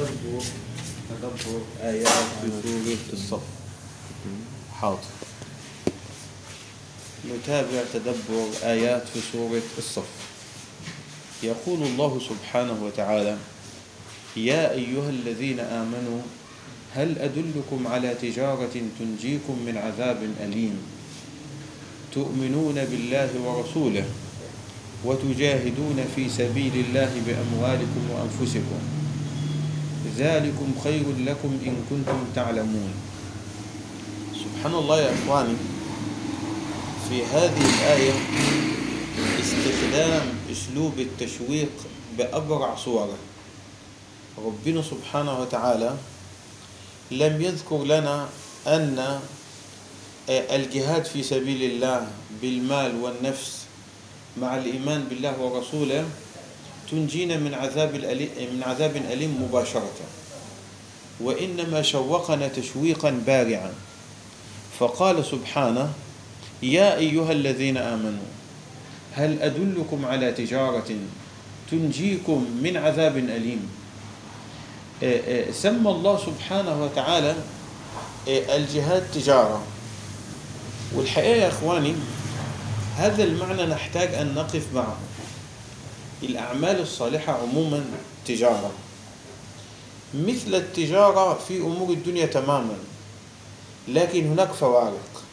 تدبر تدبر آيات في سورة الصف حاضر نتابع تدبر آيات في سورة الصف يقول الله سبحانه وتعالى يا أيها الذين آمنوا هل أدلكم على تجارة تنجيكم من عذاب أليم تؤمنون بالله ورسوله وتجاهدون في سبيل الله بأموالكم وأنفسكم ذلكم خير لكم إن كنتم تعلمون سبحان الله يا إخواني في هذه الآية استخدام أسلوب التشويق بأبرع صوره ربنا سبحانه وتعالى لم يذكر لنا أن الجهاد في سبيل الله بالمال والنفس مع الإيمان بالله ورسوله تنجينا من عذاب الأليم من عذاب أليم مباشرة وإنما شوقنا تشويقا بارعا فقال سبحانه يا أيها الذين آمنوا هل أدلكم على تجارة تنجيكم من عذاب أليم سمى الله سبحانه وتعالى الجهاد تجارة والحقيقة يا إخواني هذا المعنى نحتاج أن نقف معه الأعمال الصالحة عموما تجارة مثل التجارة في أمور الدنيا تماما لكن هناك فوارق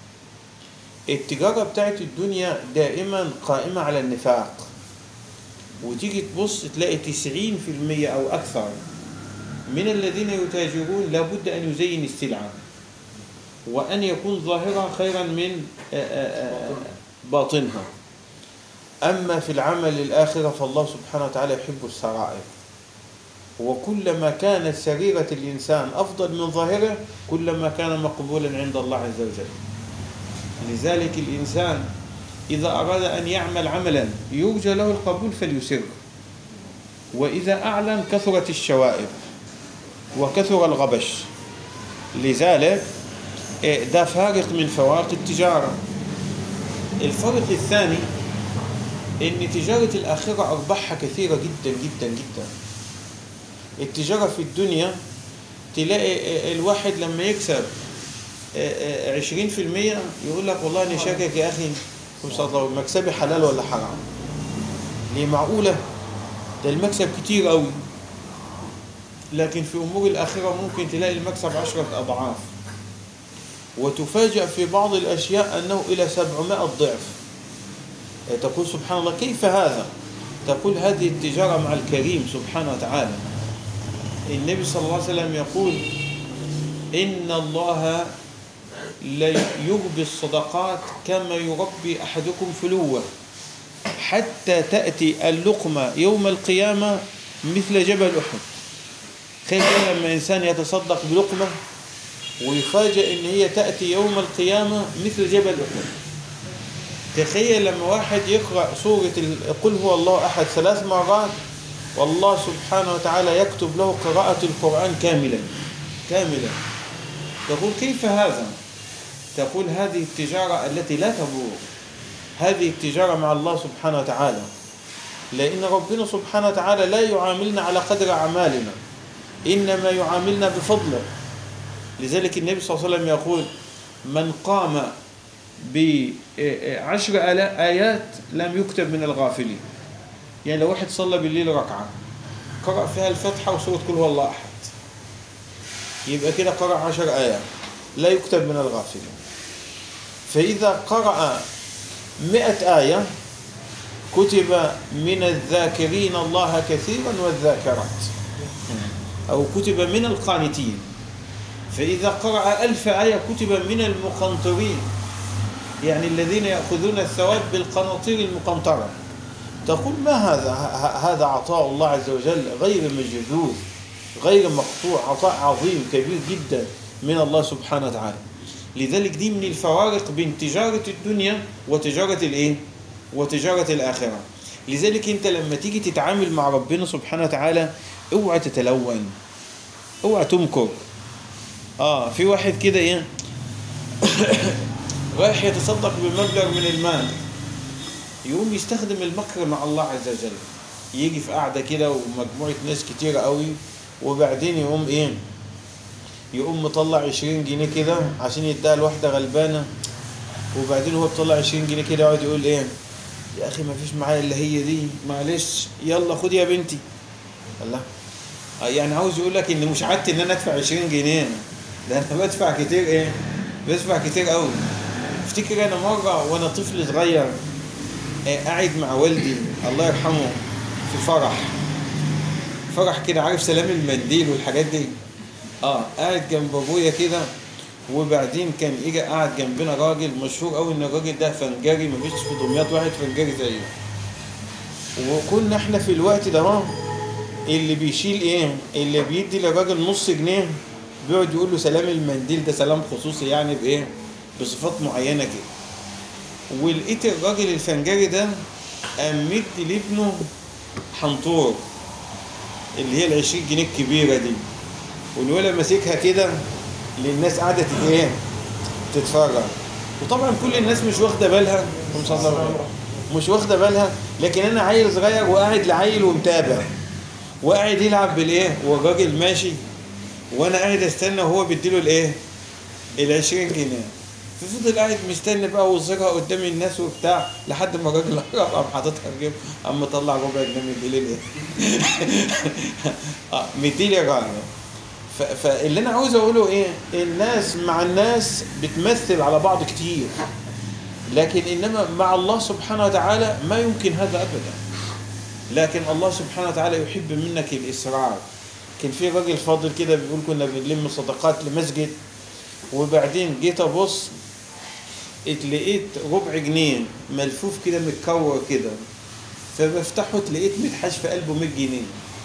التجارة بتاعت الدنيا دائما قائمة على النفاق وتيجي تبص تلاقي 90% أو أكثر من الذين يتاجرون لابد أن يزين السلعة وأن يكون ظاهرها خيرا من باطنها أما في العمل الآخرة فالله سبحانه وتعالى يحب السرائر وكلما كانت سريرة الإنسان أفضل من ظاهره كلما كان مقبولا عند الله عز وجل لذلك الإنسان إذا أراد أن يعمل عملا يرجى له القبول فليسر وإذا أعلن كثرت الشوائب وكثر الغبش لذلك ده فارق من فوارق التجارة الفرق الثاني ان تجارة الآخرة أرباحها كثيرة جدا جدا جدا التجارة في الدنيا تلاقي الواحد لما يكسب عشرين في المية يقول لك والله أنا شاكك يا أخي مكسبي حلال ولا حرام ليه معقولة ده المكسب كتير قوي لكن في أمور الآخرة ممكن تلاقي المكسب عشرة أضعاف وتفاجأ في بعض الأشياء أنه إلى سبعمائة ضعف تقول سبحان الله كيف هذا تقول هذه التجارة مع الكريم سبحانه وتعالى النبي صلى الله عليه وسلم يقول إن الله لا يربي الصدقات كما يربي أحدكم فلوة حتى تأتي اللقمة يوم القيامة مثل جبل أحد خير لما إنسان يتصدق بلقمة ويفاجئ إن هي تأتي يوم القيامة مثل جبل أحد تخيل لما واحد يقرأ سورة قل هو الله أحد ثلاث مرات والله سبحانه وتعالى يكتب له قراءة القرآن كاملا كاملا تقول كيف هذا تقول هذه التجارة التي لا تبور هذه التجارة مع الله سبحانه وتعالى لأن ربنا سبحانه وتعالى لا يعاملنا على قدر أعمالنا إنما يعاملنا بفضله لذلك النبي صلى الله عليه وسلم يقول من قام بعشر آيات لم يكتب من الغافلين يعني لو واحد صلى بالليل ركعة قرأ فيها الفتحة وسورة كل هو الله أحد يبقى كده قرأ عشر آيات لا يكتب من الغافلين فإذا قرأ مئة آية كتب من الذاكرين الله كثيرا والذاكرات أو كتب من القانتين فإذا قرأ ألف آية كتب من المقنطرين يعني الذين يأخذون الثواب بالقناطير المقنطرة تقول ما هذا هذا عطاء الله عز وجل غير مجذوذ غير مقطوع عطاء عظيم كبير جدا من الله سبحانه وتعالى لذلك دي من الفوارق بين تجارة الدنيا وتجارة الايه وتجارة الآخرة لذلك انت لما تيجي تتعامل مع ربنا سبحانه وتعالى اوعى تتلون اوعى تمكر اه في واحد كده ايه رايح يتصدق بمبلغ من المال يقوم يستخدم المكر مع الله عز وجل يجي في قاعدة كده ومجموعة ناس كتيرة قوي وبعدين يقوم ايه يقوم مطلع 20 جنيه كده عشان يديها لواحده غلبانه وبعدين هو بيطلع 20 جنيه كده يقعد يقول ايه يا اخي ما فيش معايا الا هي دي معلش يلا خد يا بنتي الله آه يعني عاوز يقول لك ان مش عادتي ان انا ادفع 20 جنيه ده انا بدفع كتير ايه بدفع كتير قوي افتكر انا مره وانا طفل صغير آه، قاعد مع والدي الله يرحمه في فرح فرح كده عارف سلام المنديل والحاجات دي اه قاعد جنب ابويا كده وبعدين كان اجى قاعد جنبنا راجل مشهور قوي ان الراجل ده فنجاري مفيش في دمياط واحد فنجاري زيه وكنا احنا في الوقت ده اهو اللي بيشيل ايه اللي بيدي للراجل نص جنيه بيقعد يقول له سلام المنديل ده سلام خصوصي يعني بايه بصفات معينه كده ولقيت الراجل الفنجاري ده قام مدي لابنه حنطور اللي هي ال 20 جنيه الكبيره دي والولد ماسكها كده للناس قاعده تت- ايه تتفرج وطبعا كل الناس مش واخده بالها مش واخدة- مش واخده بالها لكن انا عيل صغير وقاعد لعيل ومتابع وقاعد يلعب بالايه والراجل ماشي وانا قاعد استنى وهو بيديله الايه ال 20 جنيه ففضل قاعد مستني بقى وظهرها قدام الناس وبتاع لحد ما الراجل قام حاططها في جيبه قام مطلع ربع جنيه مديلي الايه اه مديلي الراجل ف- فاللي انا عاوز اقوله ايه الناس مع الناس بتمثل على بعض كتير لكن انما مع الله سبحانه وتعالى ما يمكن هذا ابدا لكن الله سبحانه وتعالى يحب منك الإسرار كان في راجل فاضل كده بيقول كنا بنلم صدقات لمسجد وبعدين جيت أبص لقيت ربع جنيه ملفوف كده متكور كده فبفتحه لقيت متحاش في قلبه 100 جنيه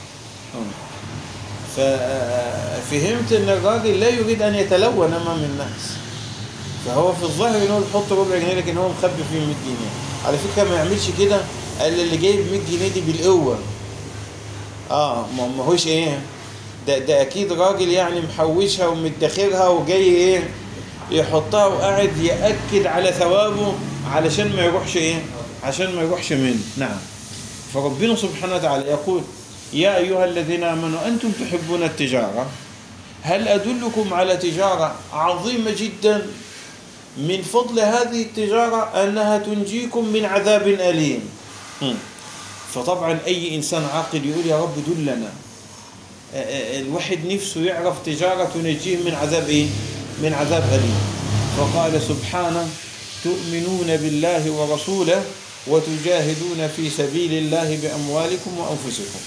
ففهمت ان الراجل لا يريد ان يتلون امام الناس فهو في الظاهر ان هو بيحط ربع جنيه لكن هو مخبي فيه 100 جنيه على فكره ما يعملش كده قال اللي جايب 100 جنيه دي بالقوه اه ما ما هوش ايه ده ده اكيد راجل يعني محوشها ومدخرها وجاي ايه يحطها وقاعد ياكد على ثوابه علشان ما يروحش ايه عشان ما يروحش منه نعم فربنا سبحانه وتعالى يقول يا ايها الذين امنوا انتم تحبون التجاره هل ادلكم على تجاره عظيمه جدا من فضل هذه التجاره انها تنجيكم من عذاب اليم هم. فطبعا اي انسان عاقل يقول يا رب دلنا الواحد نفسه يعرف تجاره تنجيه من عذاب ايه من عذاب اليم فقال سبحانه تؤمنون بالله ورسوله وتجاهدون في سبيل الله باموالكم وانفسكم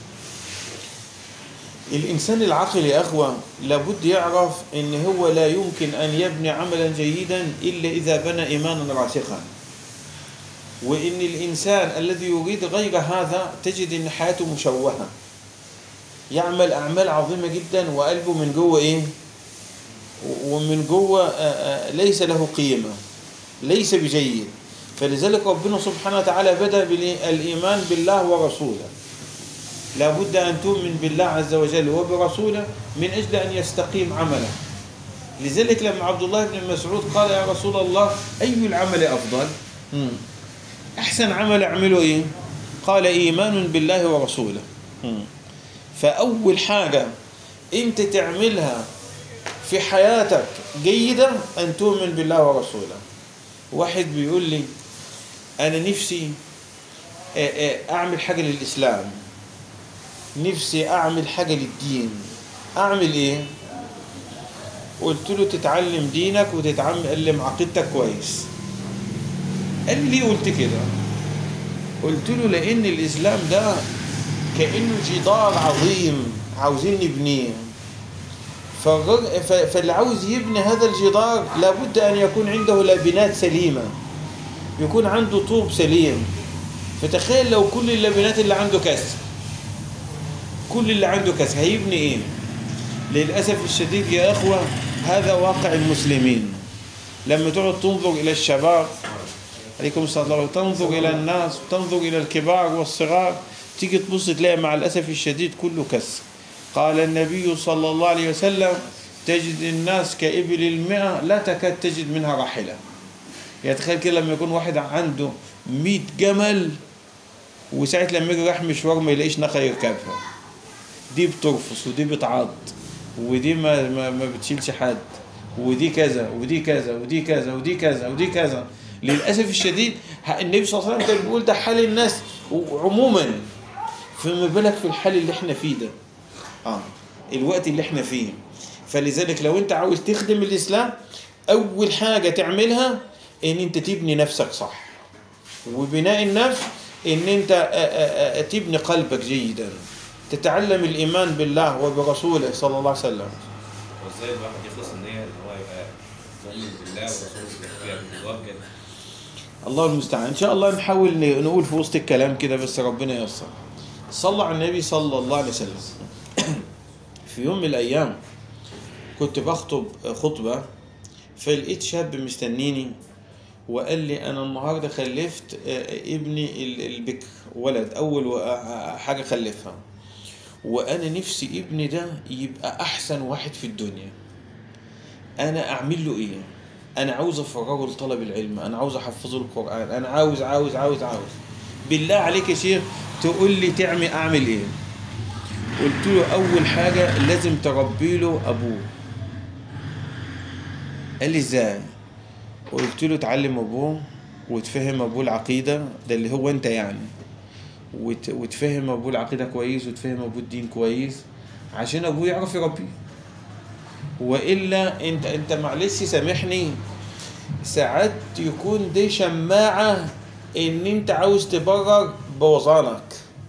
الإنسان العاقل يا أخوة لابد يعرف أن هو لا يمكن أن يبني عملا جيدا إلا إذا بنى إيمانا راسخا وإن الإنسان الذي يريد غير هذا تجد أن حياته مشوهة يعمل أعمال عظيمة جدا وقلبه من جوه إيه ومن جوه ليس له قيمة ليس بجيد فلذلك ربنا سبحانه وتعالى بدأ بالإيمان بالله ورسوله لابد أن تؤمن بالله عز وجل وبرسوله من أجل أن يستقيم عمله لذلك لما عبد الله بن مسعود قال يا رسول الله أي العمل أفضل أحسن عمل أعمله إيه قال إيمان بالله ورسوله فأول حاجة أنت تعملها في حياتك جيدة أن تؤمن بالله ورسوله واحد بيقول لي أنا نفسي أعمل حاجة للإسلام نفسي اعمل حاجة للدين اعمل ايه قلت له تتعلم دينك وتتعلم عقيدتك كويس قال لي قلت كده قلت له لان الاسلام ده كانه جدار عظيم عاوزين نبنيه فاللي عاوز يبني هذا الجدار لابد ان يكون عنده لبنات سليمه يكون عنده طوب سليم فتخيل لو كل اللبنات اللي عنده كسر كل اللي عنده كسر هيبني ايه للأسف الشديد يا أخوة هذا واقع المسلمين لما تقعد تنظر إلى الشباب عليكم السلام تنظر إلى الناس تنظر إلى الكبار والصغار تيجي تبص تلاقي مع الأسف الشديد كله كسر قال النبي صلى الله عليه وسلم تجد الناس كإبل المئة لا تكاد تجد منها راحلة يعني تخيل كده لما يكون واحد عنده 100 جمل وساعة لما يجي راح مشوار ما يلاقيش نخل يركبها دي بترفص ودي بتعض ودي ما, ما, ما بتشيلش حد ودي كذا ودي كذا ودي كذا ودي كذا ودي كذا للاسف الشديد ه- النبي صلى الله عليه وسلم كان بيقول ده حال الناس عموما فما بالك في الحال اللي احنا فيه ده اه الوقت اللي احنا فيه فلذلك لو انت عاوز تخدم الاسلام اول حاجه تعملها ان انت تبني نفسك صح وبناء النفس ان انت آه، آه، آه، تبني قلبك جيدا تتعلم الايمان بالله وبرسوله صلى الله عليه وسلم وازاي الواحد يخلص النية ان هو يبقى مؤمن بالله ورسوله كده جواه بجد الله المستعان ان شاء الله نحاول ن- نقول في وسط الكلام كده بس ربنا ييسر صلى على النبي صلى الله عليه وسلم في يوم من الايام كنت بخطب خطبه فلقيت شاب مستنيني وقال لي انا النهارده خلفت آه، ابني ال- البكر ولد اول و- آه، حاجه خلفها وانا نفسي ابني ده يبقى احسن واحد في الدنيا انا اعمل له ايه انا عاوز افرغه لطلب العلم انا عاوز احفظه القران انا عاوز عاوز عاوز عاوز بالله عليك يا شيخ تقول لي تعمل اعمل ايه قلت له اول حاجه لازم تربي له ابوه قال لي ازاي قلت له تعلم ابوه وتفهم ابوه العقيده ده اللي هو انت يعني وت... وتفهم ابوه العقيده كويس وتفهم ابوه الدين كويس عشان ابوه يعرف يربيه والا انت انت معلش سامحني ساعات يكون دي شماعه ان انت عاوز تبرر بوظانك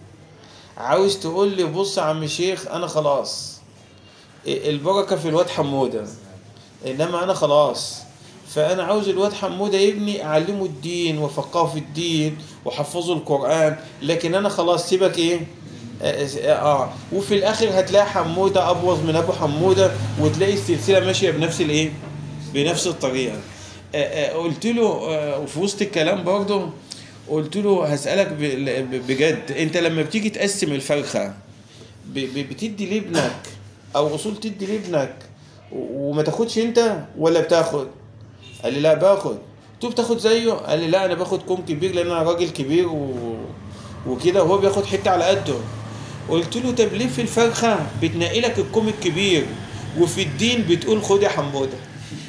عاوز تقول لي بص يا عم شيخ انا خلاص البركه في الواد حموده انما انا خلاص فانا عاوز الواد حموده ابني اعلمه الدين وافقهه في الدين واحفظه القران لكن انا خلاص سيبك ايه اه, آه. وفي الاخر هتلاقي حموده ابوظ من ابو حموده وتلاقي السلسله ماشيه بنفس الايه بنفس الطريقه آه آه قلت له آه وفي وسط الكلام برضه قلت له هسالك ب- بجد انت لما بتيجي تقسم الفرخه ب- ب- بتدي لابنك او اصول تدي لابنك و- وما تاخدش انت ولا بتاخد قال لي لا باخد قلت له بتاخد زيه قال لي لا انا باخد كوم كبير لان انا راجل كبير و... وكده وهو بياخد حته على قده قلت له طب ليه في الفرخه بتنقي لك الكوم الكبير وفي الدين بتقول خد يا حموده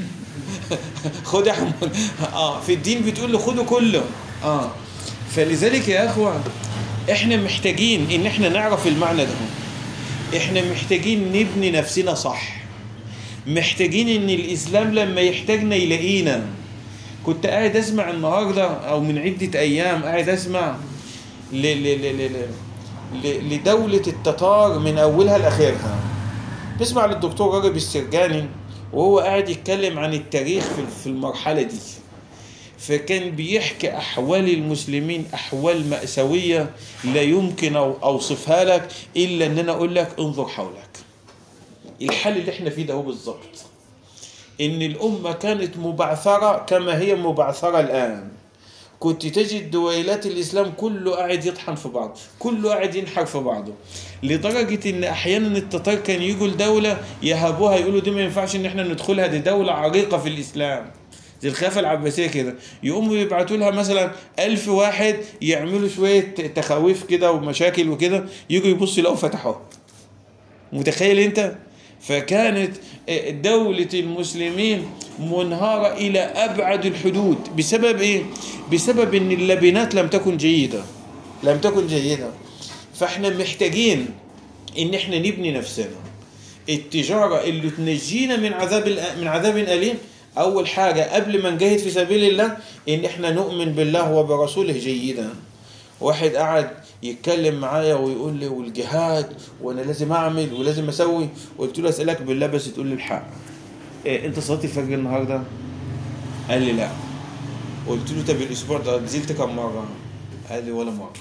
خد يا حموده اه في الدين بتقول له خده كله اه فلذلك يا اخوه احنا محتاجين ان احنا نعرف المعنى ده احنا محتاجين نبني نفسنا صح محتاجين ان الاسلام لما يحتاجنا يلاقينا كنت قاعد اسمع النهارده او من عده ايام قاعد اسمع ل ل ل ل ل لدوله التتار من اولها لاخرها بسمع للدكتور راغب السرجاني وهو قاعد يتكلم عن التاريخ في في المرحله دي فكان بيحكي احوال المسلمين احوال ماساويه لا يمكن أو- اوصفها لك الا ان انا اقول لك انظر حولك الحال اللي احنا فيه ده هو بالظبط ان الامه كانت مبعثره كما هي مبعثره الان كنت تجد دويلات الاسلام كله قاعد يطحن في بعض كله قاعد ينحر في بعضه لدرجه ان احيانا التتار كان يجوا لدوله يهابوها يقولوا دي ما ينفعش ان احنا ندخلها دي دوله عريقه في الاسلام زي الخلافه العباسيه كده يقوموا يبعتوا لها مثلا ألف واحد يعملوا شويه تخاويف كده ومشاكل وكده يجوا يبصوا يلاقوا فتحوها متخيل انت فكانت دولة المسلمين منهارة إلى أبعد الحدود بسبب إيه؟ بسبب إن اللبنات لم تكن جيدة لم تكن جيدة فإحنا محتاجين إن إحنا نبني نفسنا التجارة اللي تنجينا من عذاب الأ- من عذاب أليم أول حاجة قبل ما نجاهد في سبيل الله إن إحنا نؤمن بالله وبرسوله جيدا واحد قعد يتكلم معايا ويقول لي والجهاد وانا لازم اعمل ولازم اسوي قلت له اسالك بالله بس تقول لي الحق إيه انت صليت الفجر النهارده قال لي لا قلت له طب الاسبوع ده نزلت كم مره قال لي ولا مره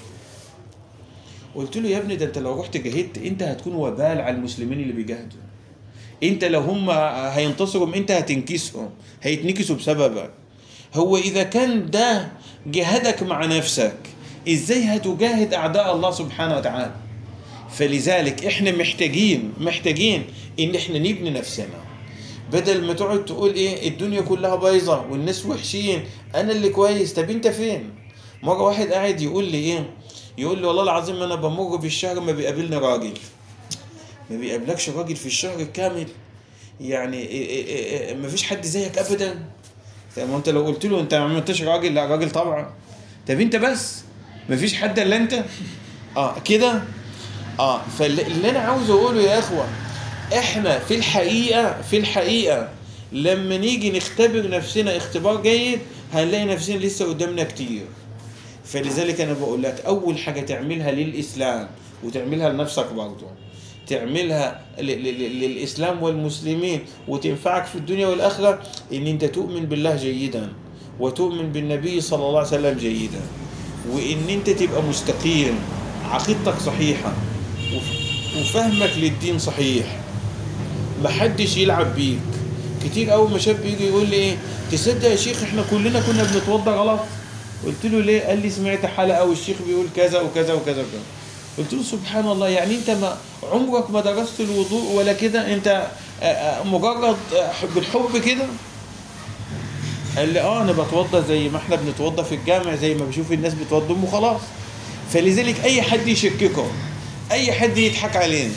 قلت له يا ابني ده انت لو رحت جاهدت انت هتكون وبال على المسلمين اللي بيجاهدوا انت لو هم هينتصروا انت هتنكسهم هيتنكسوا بسببك هو اذا كان ده جهادك مع نفسك ازاي هتجاهد اعداء الله سبحانه وتعالى فلذلك احنا محتاجين محتاجين ان احنا نبني نفسنا بدل ما تقعد تقول ايه الدنيا كلها بايظه والناس وحشين انا اللي كويس طب انت فين مره واحد قاعد يقول لي ايه يقول لي والله العظيم انا بمر بالشهر ما بيقابلني راجل ما بيقابلكش راجل في الشهر الكامل يعني إيه إيه إيه ما فيش حد زيك ابدا طب ما انت لو قلت له انت ما عملتش راجل لا راجل طبعا طب انت بس ما فيش حد الا انت اه كده اه فاللي انا عاوز اقوله يا اخوه احنا في الحقيقه في الحقيقه لما نيجي نختبر نفسنا اختبار جيد هنلاقي نفسنا لسه قدامنا كتير فلذلك انا بقول لك اول حاجه تعملها للاسلام وتعملها لنفسك برضه تعملها ل- ل- ل- للاسلام والمسلمين وتنفعك في الدنيا والاخره ان انت تؤمن بالله جيدا وتؤمن بالنبي صلى الله عليه وسلم جيدا وان انت تبقى مستقيم عقيدتك صحيحه وف- وفهمك للدين صحيح محدش يلعب بيك كتير اول ما شاب يجي يقول لي ايه تصدق يا شيخ احنا كلنا كنا بنتوضى غلط قلت له ليه قال لي سمعت حلقه والشيخ بيقول كذا وكذا وكذا وكذا قلت له سبحان الله يعني انت ما عمرك ما درست الوضوء ولا كده انت آه، آه، مجرد آه، بالحب كده قال لي اه انا بتوضى زي ما احنا بنتوضى في الجامع زي ما بشوف الناس بتوضم وخلاص فلذلك اي حد يشككه اي حد يضحك علينا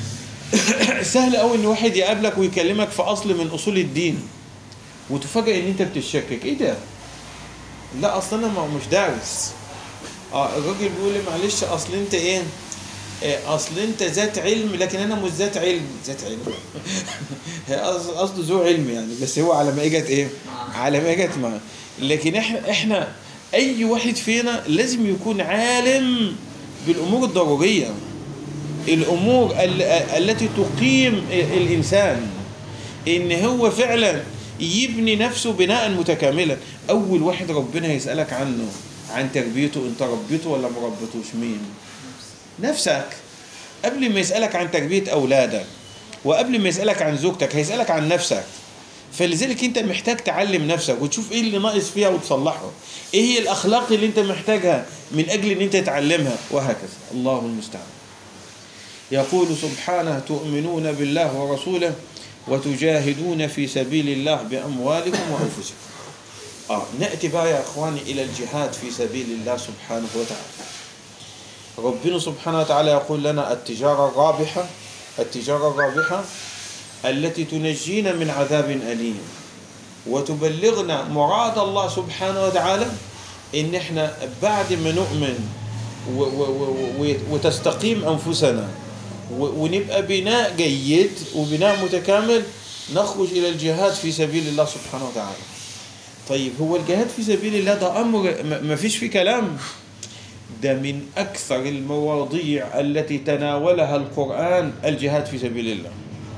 سهل قوي ان واحد يقابلك ويكلمك في اصل من اصول الدين وتفاجئ ان انت بتشكك ايه ده لا اصل انا ما- مش دارس اه الراجل بيقول لي معلش اصل انت ايه آه، اصل انت ذات علم لكن انا مش ذات علم ذات علم هي أص- اصله ذو علم يعني بس هو على ما اجت ايه على ما اجت معاه لكن احنا احنا اي واحد فينا لازم يكون عالم بالامور الضروريه الامور ال- التي تقيم الانسان ان هو فعلا يبني نفسه بناء متكاملا اول واحد ربنا يسالك عنه عن تربيته انت ربيته ولا ما ربيتوش مين نفسك قبل ما يسالك عن تربيه اولادك وقبل ما يسالك عن زوجتك هيسالك عن نفسك فلذلك انت محتاج تعلم نفسك وتشوف ايه اللي ناقص فيها وتصلحه ايه هي الاخلاق اللي انت محتاجها من اجل ان انت تتعلمها وهكذا الله المستعان يقول سبحانه تؤمنون بالله ورسوله وتجاهدون في سبيل الله بأموالكم وأنفسكم آه نأتي بقى يا أخواني إلى الجهاد في سبيل الله سبحانه وتعالى ربنا سبحانه وتعالى يقول لنا التجارة الرابحة التجارة الرابحة التي تنجينا من عذاب أليم وتبلغنا مراد الله سبحانه وتعالى إن إحنا بعد ما نؤمن و- و- و- و- وتستقيم أنفسنا و- ونبقى بناء جيد وبناء متكامل نخرج إلى الجهاد في سبيل الله سبحانه وتعالى طيب هو الجهاد في سبيل الله ده أمر ما- ما فيش فيه كلام ده من أكثر المواضيع التي تناولها القرآن الجهاد في سبيل الله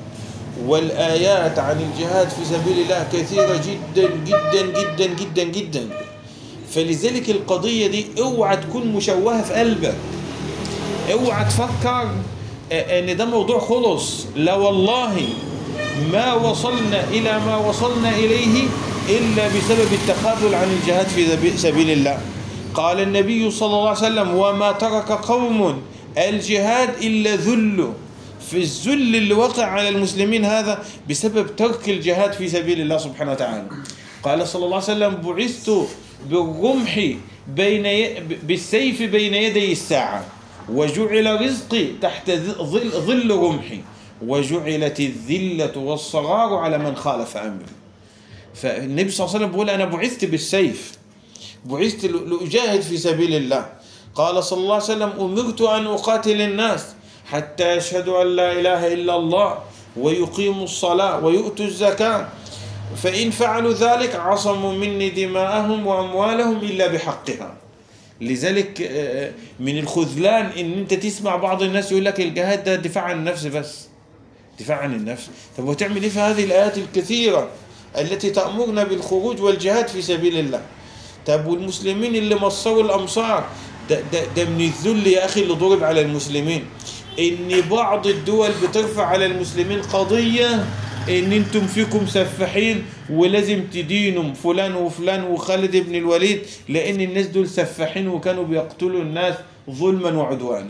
والآيات عن الجهاد في سبيل الله كثيرة جدا جدا جدا جدا جدا فلذلك القضية دي اوعى تكون مشوهة في قلبك اوعى تفكر ان ده موضوع خلص لا والله ما وصلنا الى ما وصلنا اليه الا بسبب التخاذل عن الجهاد في سبيل الله قال النبي صلى الله عليه وسلم وما ترك قوم الجهاد الا ذل في الذل اللي وقع على المسلمين هذا بسبب ترك الجهاد في سبيل الله سبحانه وتعالى قال صلى الله عليه وسلم بعثت بالرمح بين ي... بالسيف بين يدي الساعه وجعل رزقي تحت ظل, ظل رمحي وجعلت الذلة والصغار على من خالف أمري فالنبي صلى الله عليه وسلم بيقول أنا بعثت بالسيف بعثت لأجاهد في سبيل الله قال صلى الله عليه وسلم أمرت أن أقاتل الناس حتى يشهدوا أن لا إله إلا الله ويقيموا الصلاة ويؤتوا الزكاة فإن فعلوا ذلك عصموا مني دماءهم وأموالهم إلا بحقها لذلك من الخذلان ان انت تسمع بعض الناس يقول لك الجهاد ده دفاع عن النفس بس دفاع عن النفس طب وتعمل ايه في هذه الايات الكثيره التي تامرنا بالخروج والجهاد في سبيل الله طب والمسلمين اللي مصروا الامصار ده, ده, ده من الذل يا اخي اللي ضرب على المسلمين ان بعض الدول بترفع على المسلمين قضيه ان انتم فيكم سفاحين ولازم تدينوا فلان وفلان وخالد بن الوليد لان الناس دول سفاحين وكانوا بيقتلوا الناس ظلما وعدوانا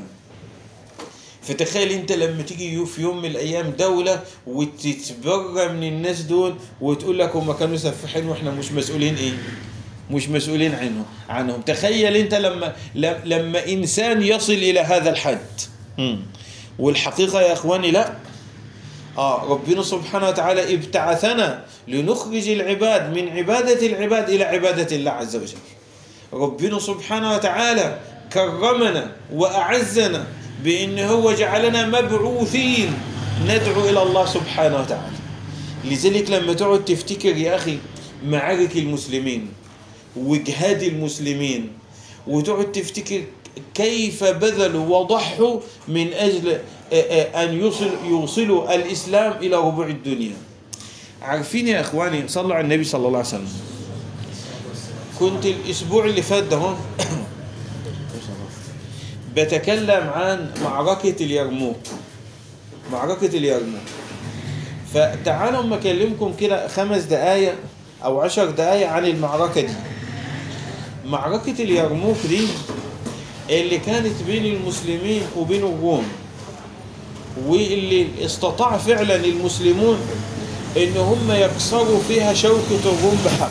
فتخيل انت لما تيجي في يوم من الايام دولة وتتبرى من الناس دول وتقول لك هم كانوا سفاحين واحنا مش مسؤولين ايه مش مسؤولين عنهم عنهم تخيل انت لما لما انسان يصل الى هذا الحد والحقيقة يا إخواني لا آه ربنا سبحانه وتعالى ابتعثنا لنخرج العباد من عبادة العباد إلى عبادة الله عز وجل ربنا سبحانه وتعالى كرمنا وأعزنا بأن هو جعلنا مبعوثين ندعو إلى الله سبحانه وتعالى لذلك لما تقعد تفتكر يا أخي معارك المسلمين وجهاد المسلمين وتقعد تفتكر كيف بذلوا وضحوا من أجل أن يوصل يوصلوا الإسلام إلى ربوع الدنيا عارفين يا إخواني صلوا على النبي صلى الله عليه وسلم كنت الأسبوع اللي فات ده هون بتكلم عن معركة اليرموك معركة اليرموك فتعالوا ما أكلمكم كده خمس دقايق أو عشر دقايق عن المعركة دي معركة اليرموك دي اللي كانت بين المسلمين وبين الروم واللي استطاع فعلا المسلمون ان هم يكسروا فيها شوكة الروم بحق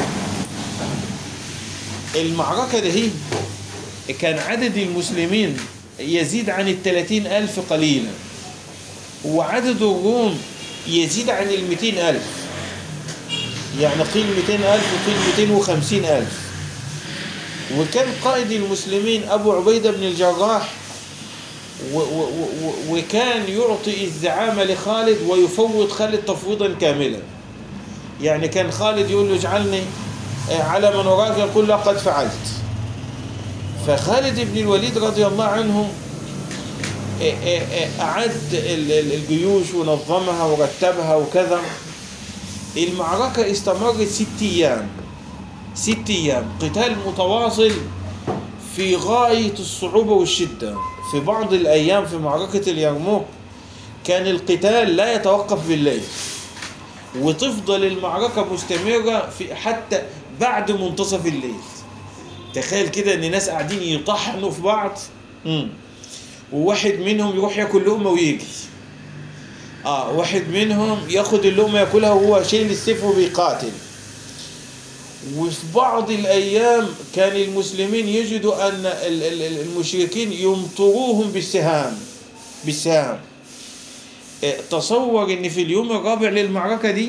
المعركة دي كان عدد المسلمين يزيد عن الثلاثين ألف قليلا وعدد الروم يزيد عن المئتين ألف يعني قيل مئتين ألف وقيل مئتين وخمسين ألف وكان قائد المسلمين أبو عبيدة بن الجراح و و و وكان يعطي الزعامة لخالد ويفوض خالد تفويضا كاملا يعني كان خالد يقول له اجعلني على من وراك يقول له قد فعلت فخالد بن الوليد رضي الله عنه أعد الجيوش ونظمها ورتبها وكذا المعركة استمرت ست أيام ست أيام قتال متواصل في غاية الصعوبة والشدة في بعض الأيام في معركة اليرموك كان القتال لا يتوقف بالليل وتفضل المعركة مستمرة في حتى بعد منتصف الليل تخيل كده ان ناس قاعدين يطحنوا في بعض مم. وواحد منهم يروح ياكل لقمة ويجي اه واحد منهم ياخد اللقمة ياكلها وهو شايل السيف وبيقاتل وفي بعض الأيام كان المسلمين يجدوا أن المشركين يمطروهم بالسهام بالسهام تصور أن في اليوم الرابع للمعركة دي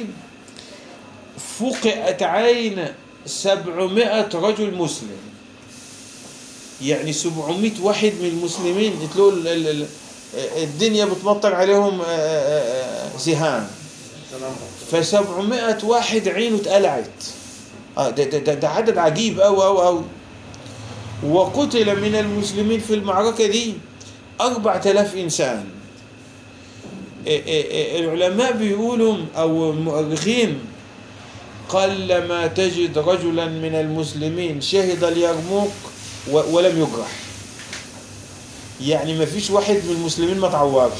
فقئت عين سبعمائة رجل مسلم يعني سبعمائة واحد من المسلمين تلاقوا الدنيا بتمطر عليهم سهام فسبعمائة واحد عينه اتقلعت آه ده, ده, ده عدد عجيب أوي أوي أوي وقتل من المسلمين في المعركة دي أربعة آلاف إنسان العلماء بيقولوا أو المؤرخين قلما تجد رجلا من المسلمين شهد اليرموك ولم يجرح يعني ما فيش واحد من المسلمين ما تعورش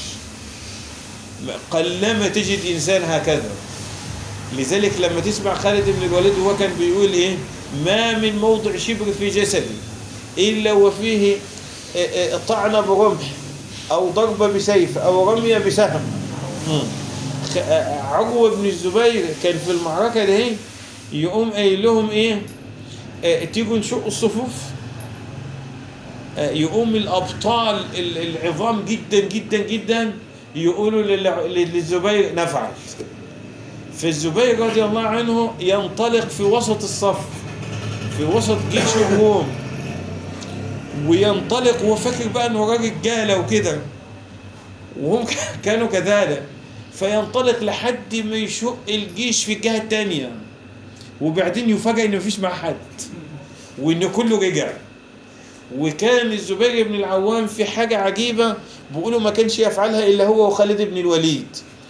قلما تجد إنسان هكذا لذلك لما تسمع خالد بن الوليد وهو كان بيقول ايه ما من موضع شبر في جسدي الا وفيه طعنه برمح او ضربه بسيف او رميه بسهم عروه بن الزبير كان في المعركه دي يقوم قايل لهم ايه تيجوا نشق الصفوف يقوم الابطال العظام جدا جدا جدا يقولوا للزبير نفعل فالزبير رضي الله عنه ينطلق في وسط الصف في وسط جيش الروم وينطلق وهو فاكر بقى انه راجل رجاله وكده وهم كانوا كذلك فينطلق لحد ما يشق الجيش في الجهه الثانيه وبعدين يفاجئ ان مفيش مع حد وان كله رجع وكان الزبير بن العوام في حاجه عجيبه بيقولوا ما كانش يفعلها الا هو وخالد بن الوليد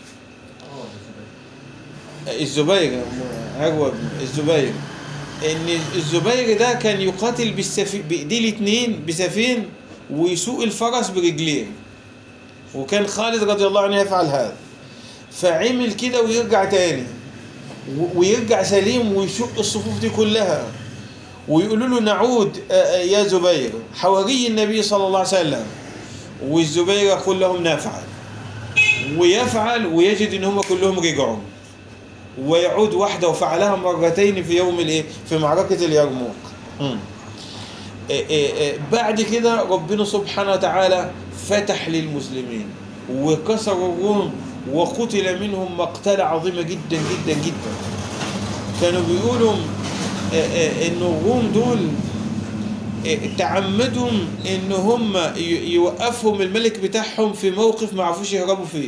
الزبير عروة الزبير ان الزبير ده كان يقاتل بالسفين بايديه الاثنين بسفين ويسوق الفرس برجليه وكان خالد رضي الله عنه يفعل هذا فعمل كده ويرجع تاني ويرجع سليم ويشق الصفوف دي كلها ويقولوا له نعود يا زبير حواري النبي صلى الله عليه وسلم والزبير يقول لهم نفعل ويفعل ويجد ان هم كلهم رجعوا ويعود وحده وفعلها مرتين في يوم الايه في معركه اليرموك إيه إيه إيه بعد كده ربنا سبحانه وتعالى فتح للمسلمين وكسر الروم وقتل منهم مقتلة عظيمة جدا جدا جدا كانوا بيقولوا إيه إيه ان الروم دول إيه تعمدهم ان هم ي- يوقفهم الملك بتاعهم في موقف ما عرفوش يهربوا فيه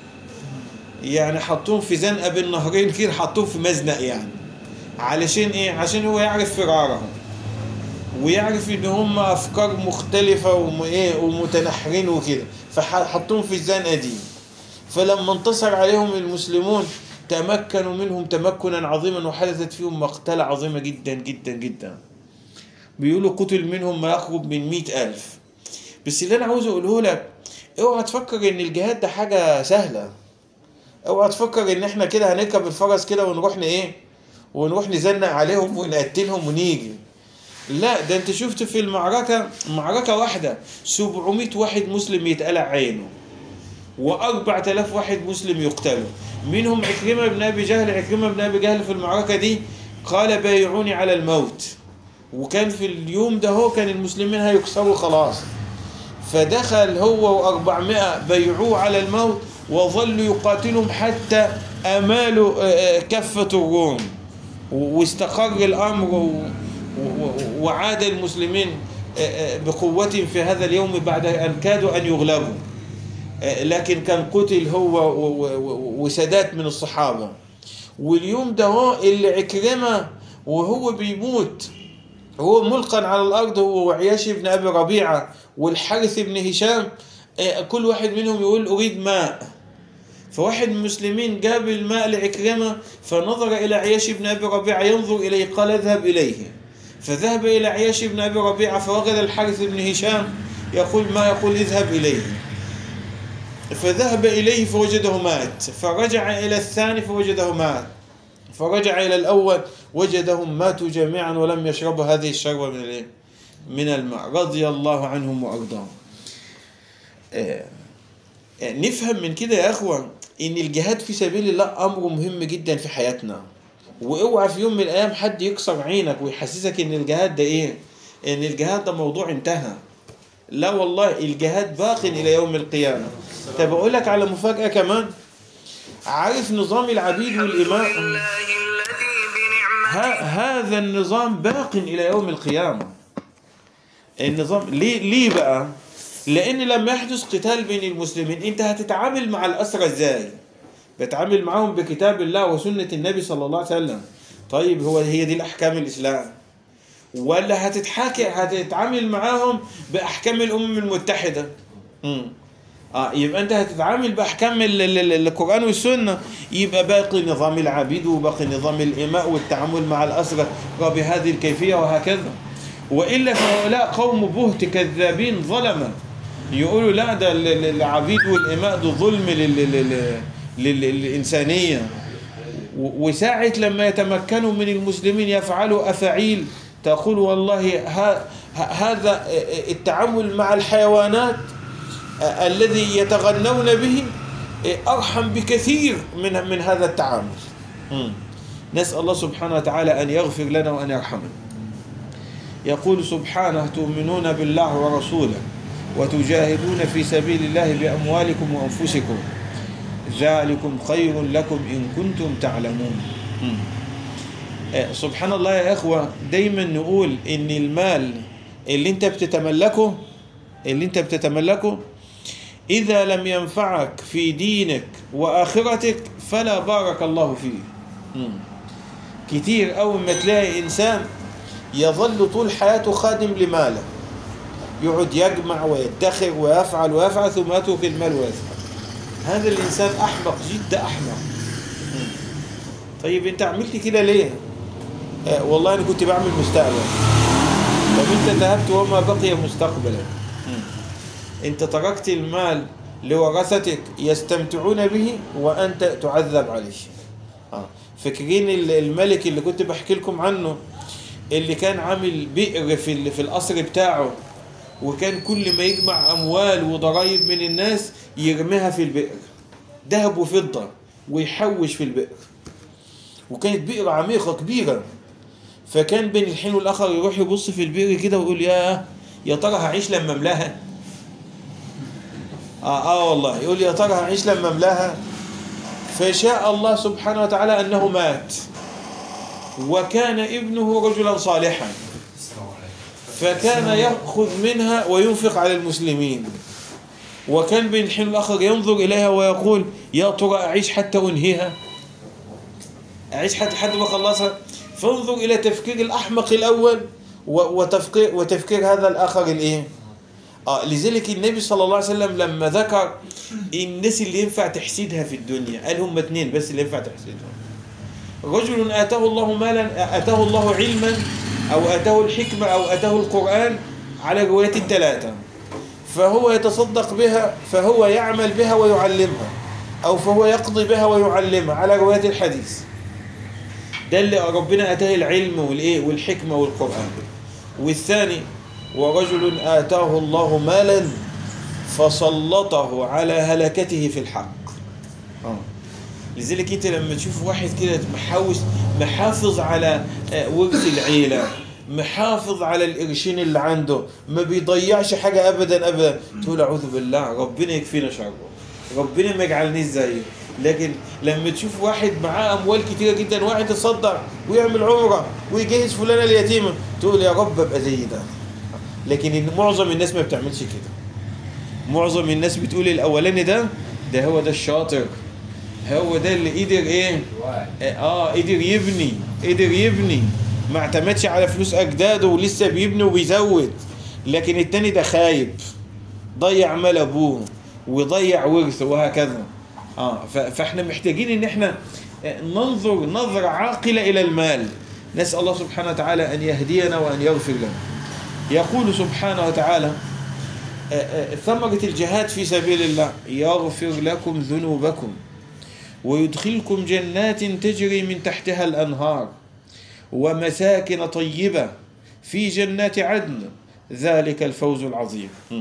يعني حطوهم في زنقه بين نهرين كده حطوهم في مزنق يعني علشان ايه عشان هو يعرف فرارهم ويعرف ان هم افكار مختلفه وم- ايه ومتنحرين وكده فحطوهم في الزنقه دي فلما انتصر عليهم المسلمون تمكنوا منهم تمكنا عظيما وحدثت فيهم مقتلة عظيمة جدا جدا جدا بيقولوا قتل منهم ما يقرب من مئة ألف بس اللي أنا عاوز أقوله لك اوعى تفكر إن الجهاد ده حاجة سهلة اوعى تفكر إن إحنا كده هنركب الفرس كده ونروح ن- إيه ونروح نزنق عليهم ونقتلهم ونيجي لا ده انت شفت في المعركة معركة واحدة 700 واحد مسلم يتقلع عينه وأربعة آلاف واحد مسلم يقتلوا منهم عكرمة بن أبي جهل عكرمة بن أبي جهل في المعركة دي قال بايعوني على الموت وكان في اليوم ده هو كان المسلمين هيكسروا خلاص فدخل هو وأربعمائة بيعوه على الموت وظلوا يقاتلهم حتى أمالوا آه، آه، كفة الروم و- واستقر الأمر و- و- وعاد المسلمين آه، آه، بقوة في هذا اليوم بعد أن كادوا أن يغلبوا آه، لكن كان قتل هو و- و- و- وسادات من الصحابة واليوم ده هو اللي عكرمة وهو بيموت هو ملقا على الأرض هو وعياش بن أبي ربيعة والحارث بن هشام آه، كل واحد منهم يقول أريد ماء فواحد من المسلمين جاب الماء لعكرمة فنظر إلى عياش بن أبي ربيعة ينظر إليه قال اذهب إليه فذهب إلى عياش بن أبي ربيعة فوجد الحارث بن هشام يقول ما يقول اذهب إليه فذهب إليه فوجده مات فرجع إلى الثاني فوجده مات فرجع إلى الأول وجدهم ماتوا جميعا ولم يشربوا هذه الشربة من الإيه؟ من الماء رضي الله عنهم وأرضاهم آه، آه، نفهم من كده يا أخوة إن الجهاد في سبيل الله أمر مهم جدا في حياتنا واوعى في يوم من الأيام حد يكسر عينك ويحسسك إن الجهاد ده إيه إن الجهاد ده موضوع انتهى لا والله الجهاد باق إلى يوم القيامة طب أقول لك على مفاجأة كمان عارف نظام العبيد والإماء الله الذي بنعمته ها هذا النظام باق إلى يوم القيامة النظام ليه ليه بقى لأن لما يحدث قتال بين المسلمين أنت هتتعامل مع الأسرى إزاي بتعامل معاهم بكتاب الله وسنة النبي صلى الله عليه وسلم طيب هو هي دي الأحكام الإسلام ولا هتتحاكي هتتعامل معاهم بأحكام الأمم المتحدة مم. اه يبقى انت هتتعامل باحكام ال- ال- ال- القران والسنه يبقى باقي نظام العبيد وباقي نظام الاماء والتعامل مع الاسرى بهذه الكيفيه وهكذا والا فهؤلاء قوم بهت كذابين ظلمه يقولوا لا ده ال- ال- العبيد والاماء ده ظلم لل- لل- لل- للانسانيه و- وساعة لما يتمكنوا من المسلمين يفعلوا أفعيل تقول والله ها ه- هذا التعامل مع الحيوانات الذي يتغنون به أرحم بكثير من من هذا التعامل مم. نسأل الله سبحانه وتعالى أن يغفر لنا وأن يرحمنا يقول سبحانه تؤمنون بالله ورسوله وتجاهدون في سبيل الله بأموالكم وأنفسكم ذلكم خير لكم إن كنتم تعلمون مم. آه، سبحان الله يا إخوة دايما نقول إن المال اللي أنت بتتملكه اللي أنت بتتملكه إذا لم ينفعك في دينك وآخرتك فلا بارك الله فيه مم. كتير أول ما تلاقي إنسان يظل طول حياته خادم لماله يقعد يجمع ويدخر ويفعل ويفعل ثم يترك المال ويذهب هذا الإنسان أحمق جد أحمق مم. طيب أنت عملت كده ليه؟ آه والله أنا كنت بعمل مستقبل طب أنت ذهبت وما بقي مستقبلا مم. أنت تركت المال لورثتك يستمتعون به وأنت تعذب عليه آه. فاكرين ال- الملك اللي كنت بحكي لكم عنه اللي كان عامل بئر في ال- في القصر بتاعه وكان كل ما يجمع اموال وضرائب من الناس يرميها في البئر ذهب وفضه ويحوش في البئر وكانت بئر عميقه كبيره فكان بين الحين والاخر يروح يبص في البئر كده ويقول يا يا ترى هعيش لما املاها اه اه والله يقول يا ترى هعيش لما املاها فشاء الله سبحانه وتعالى انه مات وكان ابنه رجلا صالحا فكان يأخذ منها وينفق على المسلمين وكان بين الحين والآخر ينظر إليها ويقول يا ترى أعيش حتى أنهيها أعيش حتى حد ما أخلصها فانظر إلى تفكير الأحمق الأول و- وتفكير, وتفكير هذا الآخر الإيه آه لذلك النبي صلى الله عليه وسلم لما ذكر الناس اللي ينفع تحسدها في الدنيا قال هم اثنين بس اللي ينفع تحسدهم رجل آتاه الله مالا آتاه الله علما أو آتاه الحكمة أو آتاه القرآن على روايات الثلاثة فهو يتصدق بها فهو يعمل بها ويعلمها أو فهو يقضي بها ويعلمها على روايات الحديث ده اللي ربنا آتاه العلم والإيه والحكمة والقرآن والثاني ورجل آتاه الله مالا فسلطه على هلكته في الحق آه. لذلك انت لما تشوف واحد كده محاوس محافظ على آه، ورث العيله محافظ على القرشين اللي عنده ما بيضيعش حاجه ابدا ابدا تقول اعوذ بالله ربنا يكفينا شره ربنا ما يجعلنيش زيه لكن لما تشوف واحد معاه اموال كتيره جدا واحد يتصدق ويعمل عمره ويجهز فلانه اليتيمه تقول يا رب ابقى زي ده لكن إن معظم الناس ما بتعملش كده معظم الناس بتقول الاولاني ده ده هو ده الشاطر هو ده اللي قدر ايه اه قدر يبني قدر يبني ما اعتمدش على فلوس اجداده ولسه بيبني وبيزود لكن التاني ده خايب ضيع مال ابوه وضيع ورثه وهكذا اه ف- فاحنا محتاجين ان احنا آه، ننظر نظرة عاقلة الى المال نسأل الله سبحانه وتعالى ان يهدينا وان يغفر لنا يقول سبحانه وتعالى آه، آه، ثمرة الجهاد في سبيل الله يغفر لكم ذنوبكم ويدخلكم جنات تجري من تحتها الأنهار ومساكن طيبة في جنات عدن ذلك الفوز العظيم مم.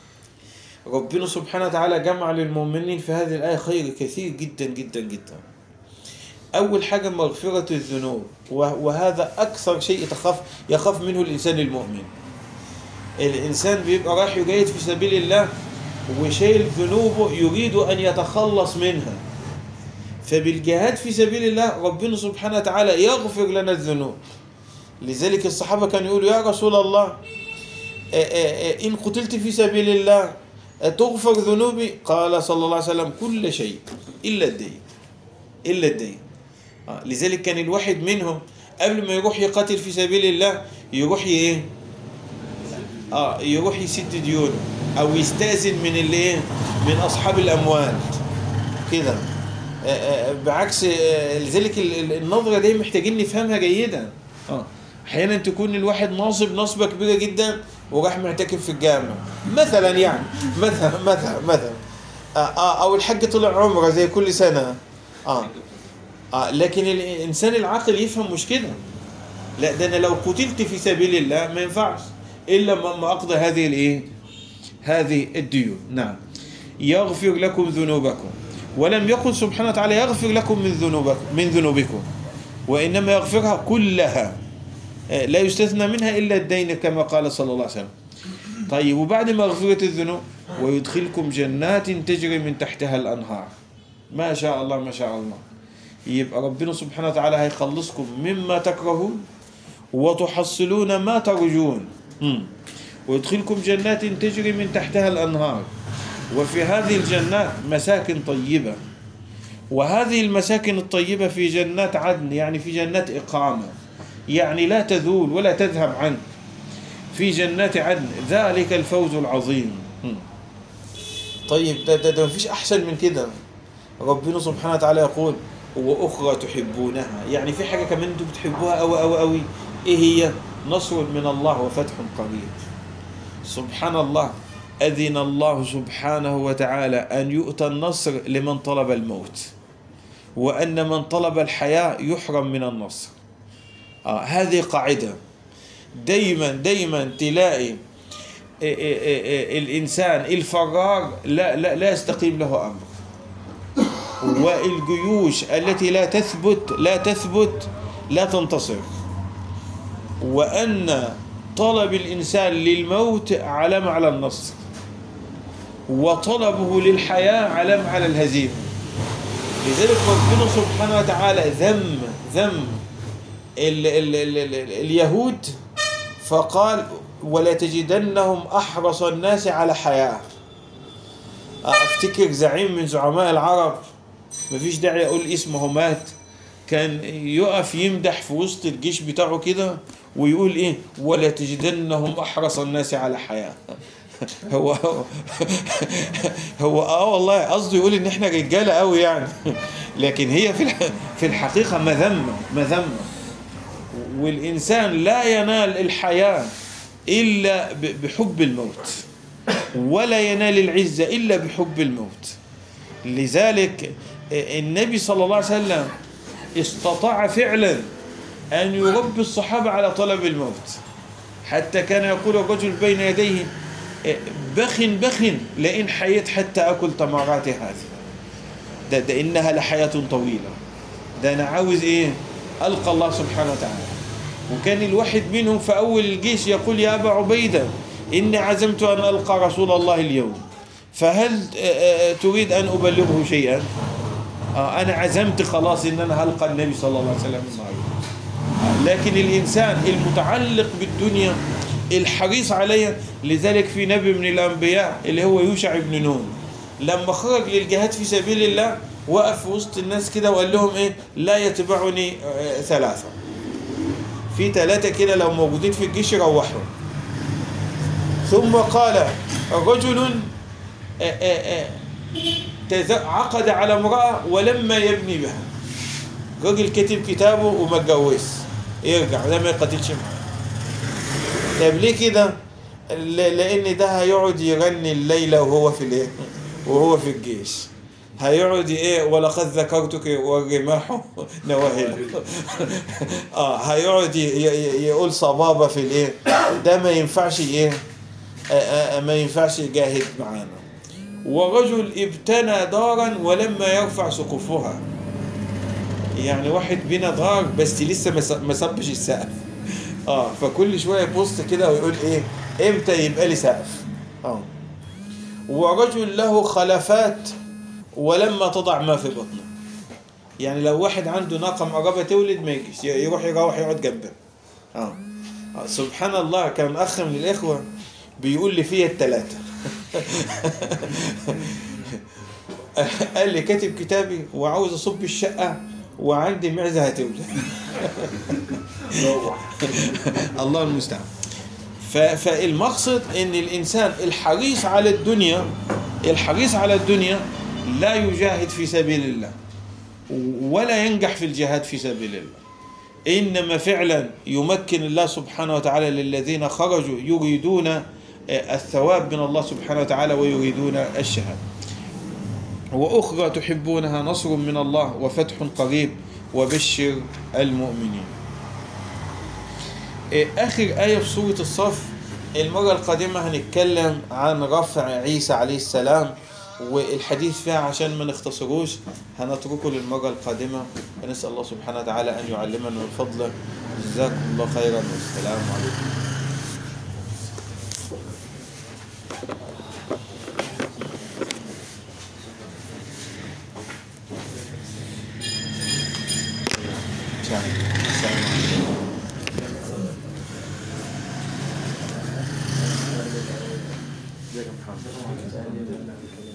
ربنا سبحانه وتعالى جمع للمؤمنين في هذه الآية خير كثير جدا جدا جدا أول حاجة مغفرة الذنوب وه- وهذا أكثر شيء يتخاف يخاف منه الإنسان المؤمن الإنسان بيبقى رايح يجاهد في سبيل الله وشايل ذنوبه يريد أن يتخلص منها فبالجهاد في سبيل الله ربنا سبحانه وتعالى يغفر لنا الذنوب لذلك الصحابة كانوا يقولوا يا رسول الله آه، آه، آه، إن قتلت في سبيل الله آه، تغفر ذنوبي قال صلى الله عليه وسلم كل شيء إلا الدين إلا الدين آه، لذلك كان الواحد منهم قبل ما يروح يقاتل في سبيل الله يروح ي- ايه اه يروح يسد ديونه او يستأذن من اللي ايه من اصحاب الاموال كده آه، آه، بعكس آه، لذلك ال- ال- النظرة دي محتاجين نفهمها جيدا اه احيانا تكون الواحد ناصب نصبة كبيرة جدا وراح معتكف في الجامع مثلا يعني مثلا مثلا مثلا آه آه او الحج طلع عمره زي كل سنة اه اه لكن الانسان العاقل يفهم مش كده لا ده انا لو قتلت في سبيل الله ما ينفعش الا ما ما اقضي هذه الايه هذه الديون نعم يغفر لكم ذنوبكم ولم يقل سبحانه وتعالى يغفر لكم من ذنوبكم من ذنوبكم وانما يغفرها كلها آه، لا يستثنى منها الا الدين كما قال صلى الله عليه وسلم طيب وبعد مغفرة الذنوب ويدخلكم جنات تجري من تحتها الانهار ما شاء الله ما شاء الله يبقى ربنا سبحانه وتعالى هيخلصكم مما تكرهون وتحصلون ما ترجون مم. ويدخلكم جنات تجري من تحتها الأنهار وفي هذه الجنات مساكن طيبة وهذه المساكن الطيبة في جنات عدن يعني في جنات إقامة يعني لا تذول ولا تذهب عنك في جنات عدن ذلك الفوز العظيم مم. طيب ده, ده, ده مفيش أحسن من كده ربنا سبحانه وتعالى يقول وأخرى تحبونها يعني في حاجة كمان أنتم بتحبوها أوي أوي أوي إيه هي نصر من الله وفتح قريب سبحان الله أذن الله سبحانه وتعالى أن يؤتى النصر لمن طلب الموت وأن من طلب الحياة يحرم من النصر آه هذه قاعدة دايما دايما تلاقي إيه إيه إيه إيه الإنسان الفرار لا, لا, لا يستقيم له أمر والجيوش التي لا تثبت لا تثبت لا تنتصر وأن طلب الإنسان للموت علم على النصر وطلبه للحياة علم على الهزيمة لذلك ربنا سبحانه وتعالى ذم ذم ال ال ال ال ال اليهود فقال ولا تجدنهم أحرص الناس على حياة أفتكر زعيم من زعماء العرب مفيش داعي أقول اسمه مات كان يقف يمدح في وسط الجيش بتاعه كده ويقول ايه ولا تجدنهم احرص الناس على حياه هو هو اه والله قصده يقول ان احنا رجاله قوي يعني لكن هي في الح- في الحقيقه مذمه مذمه والانسان لا ينال الحياه الا ب- بحب الموت ولا ينال العزه الا بحب الموت لذلك النبي صلى الله عليه وسلم استطاع فعلا أن يربي الصحابة على طلب الموت حتى كان يقول الرجل بين يديه بخ بخ لئن حييت حتى أكل تمرات هذه ده, ده إنها لحياة طويلة ده أنا عاوز إيه ألقى الله سبحانه وتعالى وكان الواحد منهم في أول الجيش يقول يا أبا عبيدة إني عزمت أن ألقى رسول الله اليوم فهل آه، آه، تريد أن أبلغه شيئا آه، أنا عزمت خلاص إن أنا هلقى النبي صلى الله عليه وسلم النهارده لكن الإنسان المتعلق بالدنيا الحريص عليها لذلك في نبي من الأنبياء اللي هو يوشع بن نون لما خرج للجهاد في سبيل الله وقف في وسط الناس كده وقال لهم إيه لا يتبعني آه، ثلاثة في ثلاثة كده لو موجودين في الجيش روحوا ثم قال رجل آه، آه، آه، تز- عقد على امرأة ولما يبني بها راجل كتب كتابه وما اتجوزش يرجع ده ما يقاتلش معاه طب ليه كده؟ ل- لان ده هيقعد يغني الليله وهو في الايه؟ وهو في الجيش هيقعد ايه ولقد ذكرتك والرماح نواهل اه هيقعد ي- ي- يقول صبابه في الايه؟ ده ما ينفعش ايه؟ آه، آه، ما ينفعش يجاهد معانا ورجل ابتنى دارا ولما يرفع سقوفها يعني واحد بينا دار بس لسه ما س- ما صبش السقف اه فكل شويه يبص كده ويقول ايه امتى يبقى لي سقف اه ورجل له خلفات ولما تضع ما في بطنه يعني لو واحد عنده ناقه مقربه تولد ما يجيش ي- يروح يروح يقعد جنبها اه آه، سبحان الله كان اخ من الاخوه بيقول لي فيا الثلاثه قال لي كاتب كتابي وعاوز اصب الشقه وعندي معزه هتولد الله المستعان ف- فالمقصد ان الانسان الحريص على الدنيا الحريص على الدنيا لا يجاهد في سبيل الله ولا ينجح في الجهاد في سبيل الله انما فعلا يمكن الله سبحانه وتعالى للذين خرجوا يريدون آه، الثواب من الله سبحانه وتعالى ويريدون الشهاده واخرى تحبونها نصر من الله وفتح قريب وبشر المؤمنين إيه، آخر آية في سورة الصف المرة القادمة هنتكلم عن رفع عيسى عليه السلام والحديث فيها عشان ما نختصروش هنتركه للمرة القادمة ونسأل الله سبحانه وتعالى أن يعلمنا من فضله جزاكم الله خيرا والسلام عليكم السلام عليكم. ازيك يا محمد